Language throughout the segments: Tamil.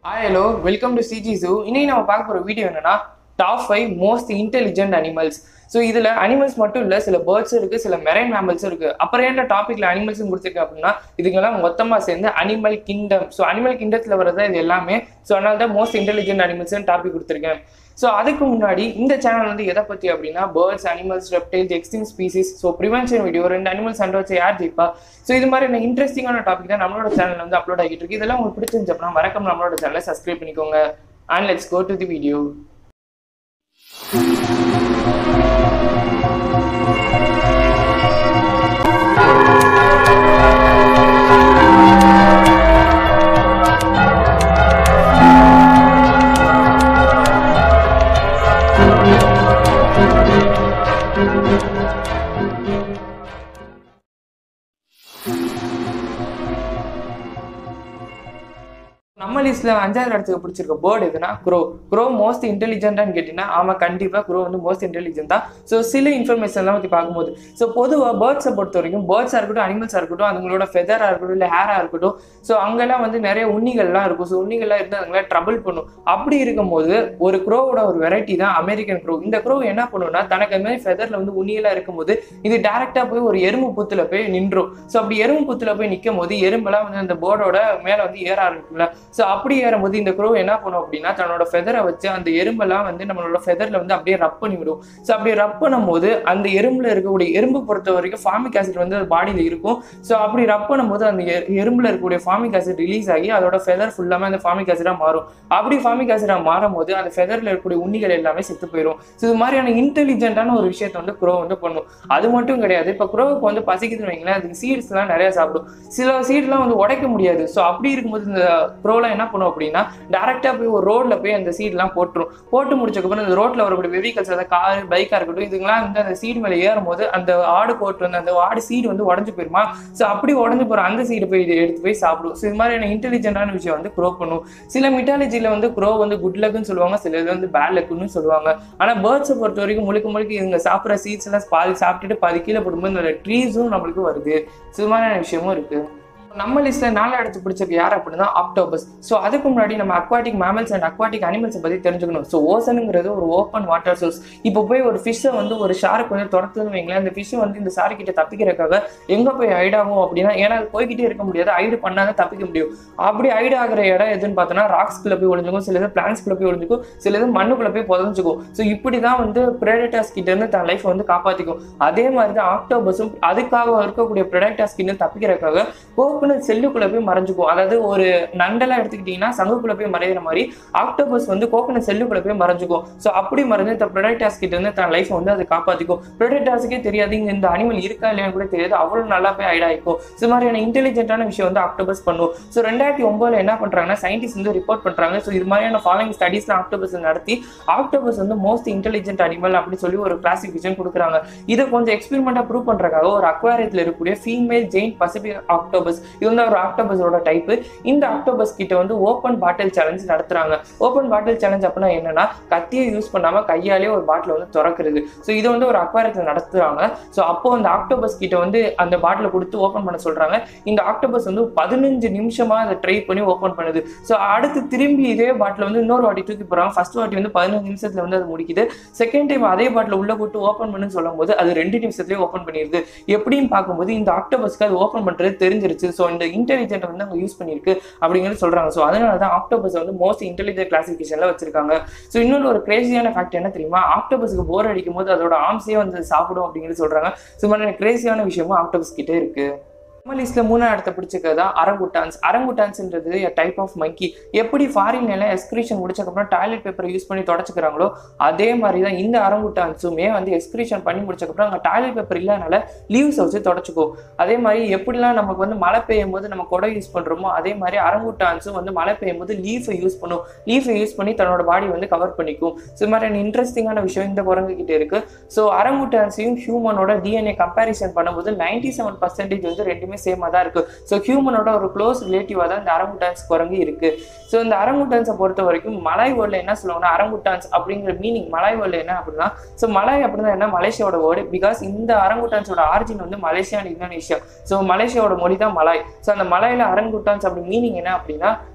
hi hello welcome to CG zoo இன்னைக்கு நம்ம பார்க்க போகிற வீடியோ என்னன்னா top five most intelligent animals so இதில் அனிமல்ஸ் மட்டும் இல்லை சில பேர்ட்ஸும் இருக்குது சில மெரைன் மேமல்ஸும் இருக்குது அப்புறம் என்ன டாப்பிக்கில் அனிமல்ஸும் கொடுத்துருக்கேன் அப்படின்னா இதுக்கெல்லாம் மொத்தமாக சேர்ந்து அனிமல் கிங்டம் ஸோ அனிமல் கிங்டத்தில் வரது இது எல்லாமே ஸோ அதனால தான் மோஸ்ட் இன்டெலிஜென்ட் அனிமல்ஸ்னு டாபிக் கொடுத்துருக்கேன் ஸோ அதுக்கு முன்னாடி இந்த சேனல் வந்து எதை பற்றி அப்படின்னா birds animals reptiles extinct species so prevention video ரெண்டு அனிமல்ஸ் சண்டை வச்சு யார் ஜெயிப்பா ஸோ இது மாதிரி என்ன இன்ட்ரெஸ்டிங்கான டாபிக் தான் நம்மளோட சேனல் வந்து அப்லோட் ஆகிட்டு இருக்கு இதெல்லாம் உங்களுக்கு பிடிச்சிருந்துச்சு அப்படின்னா மறக்காம நம்மளோட சேனலை சப்ஸ்கிரைப் பண்ணிக்கோங்க and let's go to the video நம்ம லிஸ்ட்ல அஞ்சாவது இடத்துக்கு பிடிச்சிருக்க பேர்டு எதுனா க்ரோ க்ரோ மோஸ்ட் இன்டெலிஜென்ட்டான்னு கேட்டிங்கன்னா ஆமாம் கண்டிப்பாக க்ரோ வந்து மோஸ்ட் இன்டெலிஜென்ட் தான் ஸோ சில இன்ஃபர்மேஷன்லாம் பற்றி பார்க்கும்போது ஸோ பொதுவாக பேர்ட்ஸை பொறுத்த வரைக்கும் பேர்ட்ஸாக இருக்கட்டும் அனிமல்ஸாக இருக்கட்டும் அதுங்களோட ஃபெதராக இருக்கட்டும் இல்லை ஹேராக இருக்கட்டும் ஸோ அங்கெல்லாம் வந்து நிறைய உண்ணிகள்லாம் இருக்கும் ஸோ உண்ணிகள்லாம் இருந்து அதுங்களை ட்ரபிள் பண்ணும் அப்படி இருக்கும்போது ஒரு க்ரோவோட ஒரு வெரைட்டி தான் அமெரிக்கன் க்ரோ இந்த க்ரோ என்ன பண்ணுன்னா தனக்கு அந்த மாதிரி ஃபெதரில் வந்து உண்ணியெல்லாம் இருக்கும்போது இது டேரெக்டாக போய் ஒரு எறும்பு புத்துல போய் நின்றும் ஸோ அப்படி எறும்பு புத்துல போய் நிற்கும் போது எறும்பெல்லாம் வந்து அந்த பேர்டோட மேலே வந்து ஏற ஆரம்பிக்கும்ல ஸோ அப்படி ஏறும்போது இந்த க்ரோ என்ன பண்ணும் அப்படின்னா தன்னோட ஃபெதரை வச்சு அந்த எறும்பெல்லாம் வந்து நம்மளோட ஃபெதரில் வந்து அப்படியே ரப் பண்ணி விடும் ஸோ அப்படி ரப் பண்ணும்போது அந்த எறும்புல இருக்கக்கூடிய எறும்பு பொறுத்த வரைக்கும் ஃபார்மிக் ஆசிட் வந்து அது பாடியில் இருக்கும் ஸோ அப்படி ரப் பண்ணும்போது அந்த எ- எறும்புல இருக்கக்கூடிய ஃபார்மிக் ஆசிட் ரிலீஸ் ஆகி அதோட ஃபெதர் ஃபுல்லாமே அந்த ஃபார்மிக் ஆசிடாக மாறும் அப்படி ஃபார்மிக் ஆசிடாக மாறும் போது அந்த ஃபெதரில் இருக்கக்கூடிய உண்ணிகள் எல்லாமே செத்து போயிடும் ஸோ இது மாதிரியான இன்டெலிஜென்ட்டான ஒரு விஷயத்தை வந்து க்ரோ வந்து பண்ணும் அது மட்டும் கிடையாது இப்போ க்ரோவுக்கு வந்து பசிக்குதுன்னு வைங்களேன் அதுக்கு சீட்ஸ்லாம் நிறைய சாப்பிடும் சில சீட்லாம் வந்து உடைக்க முடியாது ஸோ அப்படி இருக்கும்போது இந்த க்ரோலாம் என்ன பண்ணும் அப்படின்னா டேரெக்டாக போய் ஒரு ரோட்ல போய் அந்த சீட்லாம் போட்டுரும் போட்டு முடிச்சக்கப்புறம் இந்த ரோட்ல வரக்கூடிய வெஹிக்கல்ஸ் அதாவது கார் பைக்காக இருக்கட்டும் இதுங்கெல்லாம் வந்து அந்த சீடு மேலே ஏறும்போது அந்த ஆடு போட்டு வந்து அந்த ஆடு சீடு வந்து உடஞ்சு போயிருமா ஸோ அப்படி உடஞ்சு போகிற அந்த சீடு போய் இது எடுத்து போய் சாப்பிடும் ஸோ இது மாதிரியான இன்டெலிஜென்ட்டான விஷயம் வந்து க்ரோ பண்ணும் சில மிட்டாலஜியில் வந்து க்ரோ வந்து குட் லக்குன்னு சொல்லுவாங்க சில இது வந்து பேட் லக்குன்னு சொல்லுவாங்க ஆனால் பேர்ட்ஸை பொறுத்த வரைக்கும் முழுக்க முழுக்க இவங்க சாப்பிட்ற சீட்ஸ் எல்லாம் பாதி சாப்பிட்டுட்டு பாதி கீழே போடும்போது இந்த ட்ரீஸும் நம்மளுக்கு வருது ஸோ இது மாதிரியான விஷயமும் இருக்கு நம்ம லிஸ்ட்ல நாலு இடத்து பிடிச்சிருக்கு யார் அப்படின்னா ஆக்டோபஸ் ஸோ அதுக்கு முன்னாடி நம்ம அக்வாட்டிக் மேமல்ஸ் அண்ட் அக்வாட்டிக் அனிமல்ஸை பற்றி தெரிஞ்சுக்கணும் ஸோ ஓசனுங்கிறது ஒரு ஓப்பன் வாட்டர் சோர்ஸ் இப்போ போய் ஒரு ஃபிஷ்ஷை வந்து ஒரு ஷாருக்கு வந்து துரத்துன்னு வைங்களேன் அந்த ஃபிஷ் வந்து இந்த ஷாரு கிட்ட தப்பிக்கிறதுக்காக எங்கே போய் ஹைட் ஆகும் அப்படின்னா ஏன்னா அது போய்கிட்டே இருக்க முடியாது ஹைடு பண்ணாதான் தப்பிக்க முடியும் அப்படி ஹைட் ஆகிற இடம் எதுன்னு பார்த்தோன்னா ராக்ஸ்குள்ளே போய் ஒளிஞ்சுக்கும் சில இது பிளான்ஸ்குள்ளே போய் ஒளிஞ்சுக்கும் சில இது மண்ணுக்குள்ளே போய் புதஞ்சுக்கும் ஸோ இப்படி தான் வந்து ப்ரெடேட்டர்ஸ் கிட்ட இருந்து தன் லைஃப் வந்து காப்பாற்றிக்கும் அதே மாதிரி தான் ஆக்டோபஸும் அதுக்காக இருக்கக்கூடிய ப்ரெடேட்டர்ஸ் கிட்ட தப்பிக்கிறதுக்காக கோக்குன்னு செல்லுக்குள்ள போய் மறைஞ்சுக்கும் அதாவது ஒரு நண்டெல்லாம் எடுத்துக்கிட்டிங்கன்னா சங்குக்குள்ள போய் மறையிற மாதிரி ஆக்டோபஸ் வந்து கோக்கனட் செல்லுக்குள்ள போய் மறைஞ்சுக்கும் ஸோ அப்படி மறைஞ்சு இந்த ப்ரொடக்டாஸ் கிட்ட இருந்து தன் லைஃப் வந்து அதை காப்பாற்றிக்கும் ப்ரொடக்டாஸுக்கே தெரியாது இங்க இந்த அனிமல் இருக்கா இல்லையான்னு கூட தெரியாது அவ்வளோ நல்லா போய் ஐடாயிக்கும் ஸோ மாதிரியான இன்டெலிஜென்ட்டான விஷயம் வந்து ஆக்டோபஸ் பண்ணும் ஸோ ரெண்டாயிரத்தி ஒன்பதுல என்ன பண்றாங்கன்னா சயின்டிஸ்ட் வந்து ரிப்போர்ட் பண்றாங்க ஸோ இது மாதிரியான ஃபாலோயிங் ஸ்டடீஸ்லாம் ஆக்டோபஸ் நடத்தி ஆக்டோபஸ் வந்து மோஸ்ட் இன்டெலிஜென்ட் அனிமல் அப்படின்னு சொல்லி ஒரு கிளாசிஃபிகேஷன் கொடுக்குறாங்க இதை கொஞ்சம் எக்ஸ்பெரிமெண்ட்டாக ப்ரூவ் பண்றதுக்காக ஒரு அக்வாரியத்தில் இருக்கக்கூடிய ஃபீமேல் ஜெயின் பசிபிக் ஆக்டோபஸ் இது வந்து ஒரு ஆக்டோபஸோட டைப் இந்த ஆக்டோபஸ் கிட்ட வந்து ஓப்பன் பாட்டில் சேலஞ்ச் நடத்துறாங்க ஓப்பன் பாட்டில் சேலஞ்ச் அப்படின்னா என்னன்னா கத்தியை யூஸ் பண்ணாம கையாலே ஒரு பாட்டில் வந்து திறக்கிறது ஸோ இது வந்து ஒரு அக்வாரியத்தில் நடத்துறாங்க ஸோ அப்போ அந்த ஆக்டோபஸ் கிட்ட வந்து அந்த பாட்டிலை கொடுத்து ஓப்பன் பண்ண சொல்றாங்க இந்த ஆக்டோபஸ் வந்து பதினஞ்சு நிமிஷமா அதை ட்ரை பண்ணி ஓப்பன் பண்ணுது ஸோ அடுத்து திரும்பி இதே பாட்டில் வந்து இன்னொரு வாட்டி தூக்கி போறாங்க ஃபர்ஸ்ட் வாட்டி வந்து பதினஞ்சு நிமிஷத்துல வந்து அது முடிக்குது செகண்ட் டைம் அதே பாட்டில் உள்ள போட்டு ஓப்பன் பண்ணுன்னு சொல்லும்போது அது ரெண்டு நிமிஷத்துலேயே ஓப்பன் பண்ணிடுது எப்படின்னு பார்க்கும்போது இந்த ஆக்டோபஸ்க்கு அது ஓப்பன் பண்றது தெரிஞ்சிருச்சு ஸோ இந்த இன்டெலிஜென்ட் வந்து அவங்க யூஸ் பண்ணியிருக்கு அப்படிங்கிறது சொல்றாங்க ஸோ அதனால தான் ஆக்டோபஸ் வந்து மோஸ்ட் இன்டெலிஜென்ட் கிளாசிஃபிகேஷன்ல வச்சிருக்காங்க ஸோ இன்னொரு ஒரு கிரேசியான ஃபேக்ட் என்ன தெரியுமா ஆக்டோபஸ்க்கு போர் அடிக்கும் போது அதோட ஆம்ஸே வந்து சாப்பிடும் அப்படிங்கிறது சொல்றாங்க ஸோ மாதிரி கிரேசியான விஷயமும் ஆக்டோபஸ் கிட்டே இருக்கு நம்ம லிஸ்ட்ல மூணாவது இடத்த பிடிச்சிருக்கதா அரங்குட்டான்ஸ் அரங்குட்டான்ஸ்ன்றது டைப் ஆஃப் மங்கி எப்படி ஃபாரின் எல்லாம் எக்ஸ்கிரீஷன் முடிச்சக்கப்புறம் டாய்லெட் பேப்பரை யூஸ் பண்ணி தொடச்சிக்கிறாங்களோ அதே மாதிரி தான் இந்த அரங்குட்டான்ஸுமே வந்து எக்ஸ்கிரீஷன் பண்ணி முடிச்சக்கப்புறம் அங்கே டாய்லெட் பேப்பர் இல்லாதனால லீவ்ஸை வச்சு தொடச்சிக்கும் அதே மாதிரி எப்படிலாம் நமக்கு வந்து மழை பெய்யும் போது நம்ம குடை யூஸ் பண்றோமோ அதே மாதிரி அரங்குட்டான்ஸும் வந்து மழை பெய்யும் போது லீஃபை யூஸ் பண்ணும் லீஃபை யூஸ் பண்ணி தன்னோட பாடி வந்து கவர் பண்ணிக்கும் ஸோ இது மாதிரி இன்ட்ரெஸ்டிங்கான விஷயம் இந்த குரங்கு கிட்ட இருக்கு ஸோ அரங்குட்டான்ஸையும் ஹியூமனோட டிஎன்ஏ கம்பேரிசன் பண்ணும்போது நைன்டி செவன் பர்சன்டேஜ் வந்து ரெண்டுமே சேமாக தான் இருக்கு ஸோ ஹியூமனோட ஒரு க்ளோஸ் ரிலேட்டிவாக தான் இந்த அரங்குட்டான்ஸ் குரங்கு இருக்கு ஸோ இந்த அரங்குட்டான்ஸை பொறுத்த வரைக்கும் மலாய் வேர்டில் என்ன சொல்லுவாங்கன்னா அரங்குட்டான்ஸ் அப்படிங்கிற மீனிங் மலாய் வேர்டில் என்ன அப்படின்னா ஸோ மலாய் அப்படின்னா என்ன மலேசியாவோட வேர்டு பிகாஸ் இந்த அரங்குட்டான்ஸோட ஆரிஜின் வந்து மலேசியா அண்ட் இந்தோனேஷியா ஸோ மலேசியாவோட மொழி தான் மலாய் ஸோ அந்த மலையில அரங்குட்டான்ஸ் அப்படி மீனிங் என்ன அப்படின்னா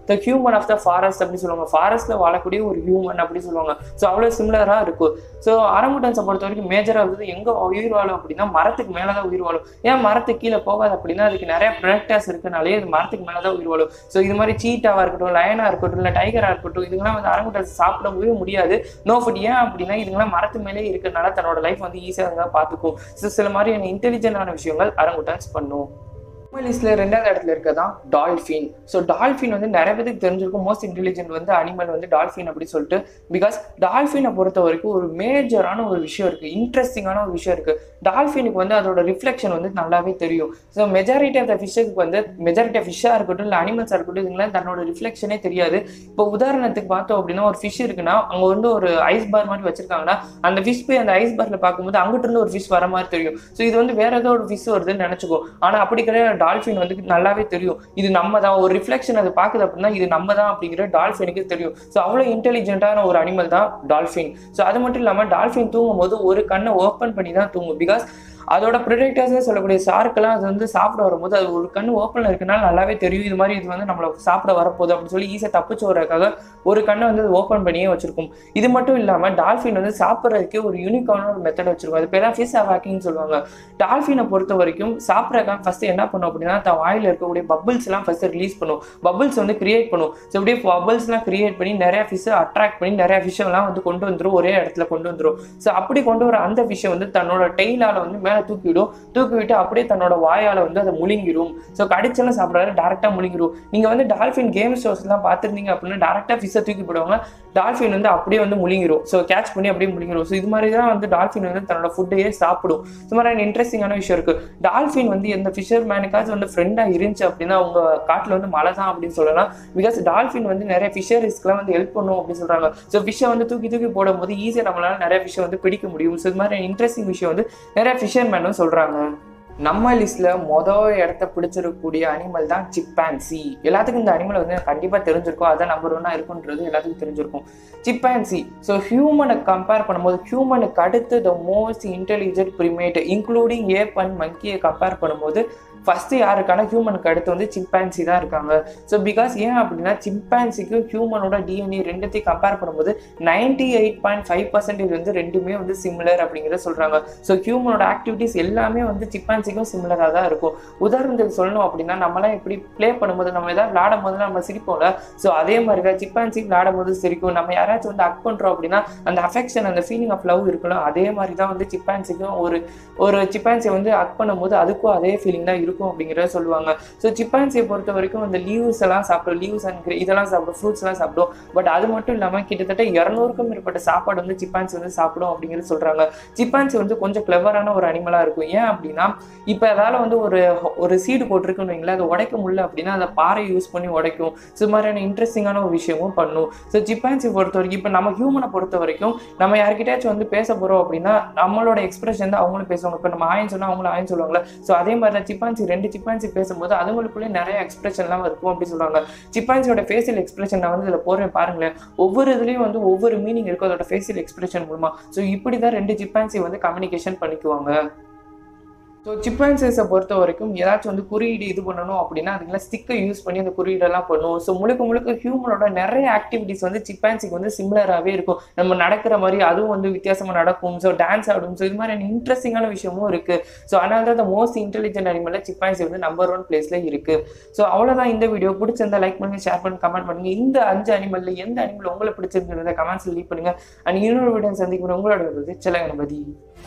the human of the forest அப்படி சொல்லுவாங்க ஃபாரஸ்ட்ல வாழக்கூடிய ஒரு ஹியூமன் அப்படி சொல்லுவாங்க ஸோ அவ்வளோ சிமிலராக இருக்கும் ஸோ அரங்குட்டன்ஸை பொறுத்த வரைக்கும் மேஜராக வந்து எங்கே உயிர் வாழும் அப்படின்னா மரத்துக்கு மேலே தான் உயிர் வாழும் ஏன் மரத்துக்கு கீழே போகாது அப்படின்னா அதுக்கு நிறைய ப்ரொடக்டர்ஸ் இருக்கனாலே அது மரத்துக்கு மேலே தான் உயிர் வாழும் ஸோ இது மாதிரி சீட்டாவாக இருக்கட்டும் லயனாக இருக்கட்டும் இல்லை டைகராக இருக்கட்டும் இதுங்கெல்லாம் வந்து அரங்குட்டன்ஸ் சாப்பிடவே முடியாது நோ ஃபுட் ஏன் அப்படின்னா இதுங்கெல்லாம் மரத்து மேலே இருக்கிறனால தன்னோட லைஃப் வந்து ஈஸியாக பார்த்துக்கும் ஸோ சில மாதிரியான இன்டெலிஜென்டான விஷயங்கள் அரங்குட்டன்ஸ் பண்ணும் லிஸ்ட்ல ரெண்டாவது இடத்துல இருக்கதான் டால்ஃபின் ஸோ டால்ஃபின் வந்து நிறைய பேருக்கு தெரிஞ்சிருக்கும் மோஸ்ட் இன்டெலிஜென்ட் வந்து அனிமல் வந்து டால்ஃபின் அப்படி சொல்லிட்டு பிகாஸ் டால்ஃபினை பொறுத்த வரைக்கும் ஒரு மேஜரான ஒரு விஷயம் இருக்கு இன்ட்ரெஸ்டிங்கான ஒரு விஷயம் இருக்கு டால்ஃபினுக்கு வந்து அதோட ரிஃப்ளெக்ஷன் வந்து நல்லாவே தெரியும் ஸோ மெஜாரிட்டி ஆஃப் த ஃபிஷ்ஷுக்கு வந்து மெஜாரிட்டி ஆஃப் ஃபிஷ்ஷாக இருக்கட்டும் இல்லை அனிமல்ஸாக இருக்கட்டும் இதுங்களாம் தன்னோட ரிஃப்ளெக்ஷனே தெரியாது இப்போ உதாரணத்துக்கு பார்த்தோம் அப்படின்னா ஒரு ஃபிஷ் இருக்குன்னா அங்கே வந்து ஒரு ஐஸ் பார் மாதிரி வச்சிருக்காங்கன்னா அந்த ஃபிஷ் போய் அந்த ஐஸ் பார்ல பார்க்கும்போது அங்கிட்டு இருந்து ஒரு ஃபிஷ் வர மாதிரி தெரியும் ஸோ இது வந்து வேற ஏதோ ஒரு ஃபிஷ் வருதுன்னு நினச்சிக்கோ ஆனால் அப்படி கிடையாது டால்ஃபின் வந்து நல்லாவே தெரியும் இது நம்ம தான் ஒரு ரிஃப்ளெக்ஷன் அது பார்க்குது அப்படின்னா இது நம்ம தான் அப்படிங்கிற டால்ஃபினுக்கு தெரியும் ஸோ அவ்வளோ இன்டெலிஜென்ட்டான ஒரு அனிமல் தான் டால்ஃபின் ஸோ அது மட்டும் இல்லாமல் டால்ஃபின் தூங்கும் போது ஒரு கண்ணை ஓப்பன் பண்ணி தான் தூங்கும் பிகாஸ் அதோட ப்ரிடெக்டர்ஸ்னு சொல்லக்கூடிய ஷார்க்கெல்லாம் அது வந்து சாப்பிட வரும்போது அது ஒரு கண் ஓப்பனில் இருக்கனால நல்லாவே தெரியும் இது மாதிரி இது வந்து நம்மளை சாப்பிட வரப்போகுது அப்படின்னு சொல்லி ஈஸியாக தப்பிச்சு வரதுக்காக ஒரு கண்ணை வந்து ஓப்பன் பண்ணியே வச்சிருக்கும் இது மட்டும் இல்லாமல் டால்ஃபின் வந்து சாப்பிட்றதுக்கே ஒரு யூனிக்கான ஒரு மெத்தட் வச்சிருக்கும் அது பேர் தான் ஃபிஷ் அவாக்கின்னு சொல்லுவாங்க டால்ஃபினை பொறுத்த வரைக்கும் சாப்பிட்றதுக்காக ஃபர்ஸ்ட் என்ன பண்ணும் அப்படின்னா தன் வாயில் இருக்கக்கூடிய பபிள்ஸ் எல்லாம் ஃபர்ஸ்ட் ரிலீஸ் பண்ணும் பபிள்ஸ் வந்து கிரியேட் பண்ணும் ஸோ இப்படியே பபிள்ஸ்லாம் கிரியேட் பண்ணி நிறைய ஃபிஷ்ஷை அட்ராக்ட் பண்ணி நிறைய ஃபிஷ்ஷெல்லாம் வந்து கொண்டு வந்துடும் ஒரே இடத்துல கொண்டு வந்துடும் ஸோ அப்படி கொண்டு வர அந்த ஃபிஷ்ஷை வந்து தன்னோட டெய்லால வந்து மேலே தூக்கிவிடும் தூக்கி விட்டு அப்படியே தன்னோட வாயால வந்து அதை முழுங்கிரும் ஸோ கடிச்செல்லாம் சாப்பிடாது டேரெக்டாக முழுங்கிரும் நீங்கள் வந்து டால்ஃபின் கேம் ஷோஸ்லாம் பார்த்துருந்தீங்க அப்படின்னா டேரெக்டாக ஃபிஷ்ஷை தூக்கி போடுவாங்க டால்ஃபின் வந்து அப்படியே வந்து முழுங்கிரும் ஸோ கேட்ச் பண்ணி அப்படியே முழுங்கிரும் ஸோ இது மாதிரி தான் வந்து டால்ஃபின் வந்து தன்னோட ஃபுட்டையே சாப்பிடும் இது மாதிரி இன்ட்ரெஸ்டிங்கான விஷயம் இருக்கு டால்ஃபின் வந்து எந்த ஃபிஷர் மேனுக்காச்சும் வந்து ஃப்ரெண்டாக இருந்துச்சு அப்படின்னா அவங்க காட்டில் வந்து மழை தான் அப்படின்னு சொல்லலாம் பிகாஸ் டால்ஃபின் வந்து நிறைய ஃபிஷரிஸ்க்குலாம் வந்து ஹெல்ப் பண்ணும் அப்படின்னு சொல்றாங்க ஸோ ஃபிஷ்ஷை வந்து தூக்கி தூக்கி போடும்போது ஈஸியாக நம்மளால நிறைய ஃபிஷ்ஷை வந்து பிடிக்க முடியும் ஸோ இது மாதிரி இன்ட்ரெஸ்டிங் விஷயம் வந்து நிறைய ஃபிஷர் மேனும் சொல்றாங்க நம்ம லிஸ்ட்ல மொதல் இடத்த பிடிச்சிருக்கக்கூடிய அனிமல் தான் சிப்பான்சி எல்லாத்துக்கும் இந்த அனிமல் வந்து கண்டிப்பாக தெரிஞ்சிருக்கும் அதான் நம்பர் ஒன்னா இருக்குன்றது எல்லாத்துக்கும் தெரிஞ்சிருக்கும் சிப்பான்சி ஸோ ஹியூமனை கம்பேர் பண்ணும்போது ஹியூமனுக்கு அடுத்து the most intelligent primate including ape and மங்கியை கம்பேர் பண்ணும்போது ஃபஸ்ட்டு யாருக்கான ஹியூமனுக்கு அடுத்து வந்து சிம்பான்சி தான் இருக்காங்க ஸோ பிகாஸ் ஏன் அப்படின்னா சிம்பான்சிக்கு ஹியூமனோட டிஎன்ஏ ரெண்டுத்தையும் கம்பேர் பண்ணும்போது ninety eight point five percentage வந்து ரெண்டுமே வந்து சிமிலர் அப்படிங்கிறத சொல்கிறாங்க ஸோ ஹியூமனோட ஆக்டிவிட்டீஸ் எல்லாமே வந்து சிம்பான்சிக்கும் சிமிலராக தான் இருக்கும் உதாரணத்துக்கு சொல்லணும் அப்படின்னா நம்மளாம் எப்படி ப்ளே பண்ணும்போது நம்ம ஏதாவது விளாடும் போது நம்ம சிரிப்போம்ல ஸோ அதே மாதிரி தான் சிம்பான்சி விளாடும் போது சிரிக்கும் நம்ம யாராச்சும் வந்து அக் பண்ணுறோம் அப்படின்னா அந்த அஃபெக்ஷன் அந்த ஃபீலிங் ஆஃப் லவ் இருக்கணும் அதே மாதிரி தான் வந்து சிப்பான்சிக்கும் ஒரு ஒரு சிப்பான்சியை வந்து அக் பண்ணும்போது அதுக்கும் அதே ஃபீலிங் தான் இருக்கும் அப்படிங்கிறத சொல்லுவாங்க ஸோ சிப்பான்சியை பொறுத்த வரைக்கும் அந்த லீவ்ஸ் எல்லாம் சாப்பிடும் லீவ்ஸ் அண்ட் இதெல்லாம் சாப்பிடும் ஃப்ரூட்ஸ் எல்லாம் சாப்பிடும் பட் அது மட்டும் இல்லாமல் கிட்டத்தட்ட இரநூறுக்கும் மேற்பட்ட சாப்பாடு வந்து சிப்பான்சி வந்து சாப்பிடும் அப்படிங்கிறது சொல்றாங்க சிப்பான்சி வந்து கொஞ்சம் கிளவரான ஒரு அனிமலாக இருக்கும் ஏன் அப்படின்னா இப்போ அதால வந்து ஒரு ஒரு சீடு போட்டிருக்குன்னு வைங்களேன் அதை உடைக்க முடியல அப்படின்னா அதை பாறை யூஸ் பண்ணி உடைக்கும் ஸோ இது மாதிரியான இன்ட்ரெஸ்டிங்கான ஒரு விஷயமும் பண்ணும் ஸோ சிப்பான்சி பொறுத்த வரைக்கும் இப்போ நம்ம ஹியூமனை பொறுத்த வரைக்கும் நம்ம யார்கிட்டயாச்சும் வந்து பேச போகிறோம் அப்படின்னா நம்மளோட எக்ஸ்பிரஷன் தான் அவங்களும் பேசுவாங்க இப்போ நம்ம ஆயின் சொன்னால் அவங்களும் ஆயின் சொல்லுவாங்களே ஸோ அதே மாதிரி தான் சிப்பான்சி ரெண்டு சிப்பான்சி பேசும்போது அதுங்களுக்குள்ளே நிறைய எக்ஸ்பிரஷன்லாம் இருக்கும் அப்படின்னு சொல்லுவாங்க சிப்பான்சியோட ஃபேஷியல் எக்ஸ்பிரஷன் நான் வந்து இதில் போடுறேன் பாருங்களேன் ஒவ்வொரு இதுலேயும் வந்து ஒவ்வொரு மீனிங் இருக்கும் அதோட ஃபேஷியல் எக்ஸ்பிரஷன் மூலமா ஸோ இப்படி தான் ரெண்டு சிப்பான்சி வந்து கம்யூனிகேஷன் பண்ணிக்குவாங்க ஸோ சிப்பான்சஸை பொறுத்த வரைக்கும் ஏதாச்சும் வந்து குறியீடு இது பண்ணணும் அப்படின்னா அதுக்கெல்லாம் ஸ்டிக்கை யூஸ் பண்ணி அந்த குறியீடெல்லாம் பண்ணுவோம் ஸோ முழுக்க முழுக்க ஹியூமனோட நிறைய ஆக்டிவிட்டிஸ் வந்து சிப்பான்சிக்கு வந்து சிமிலராகவே இருக்கும் நம்ம நடக்கிற மாதிரி அதுவும் வந்து வித்தியாசமாக நடக்கும் ஸோ டான்ஸ் ஆடும் ஸோ இது மாதிரி இன்ட்ரெஸ்டிங்கான விஷயமும் இருக்குது ஸோ அதனால தான் இந்த மோஸ்ட் இன்டெலிஜென்ட் அனிமலில் சிப்பான்சி வந்து நம்பர் ஒன் பிளேஸில் இருக்குது ஸோ அவ்வளோதான் இந்த வீடியோ பிடிச்சிருந்தா லைக் பண்ணுங்க ஷேர் பண்ணுங்க கமெண்ட் பண்ணுங்க இந்த அஞ்சு அனிமலில் எந்த அனிமல் உங்களுக்கு பிடிச்சிருக்கிறத கமெண்ட்ஸ் லீவ் பண்ணுங்க அண்ட் இன்னொரு வீடியோ சந்திக்கும் உங்களோட சில கணபதி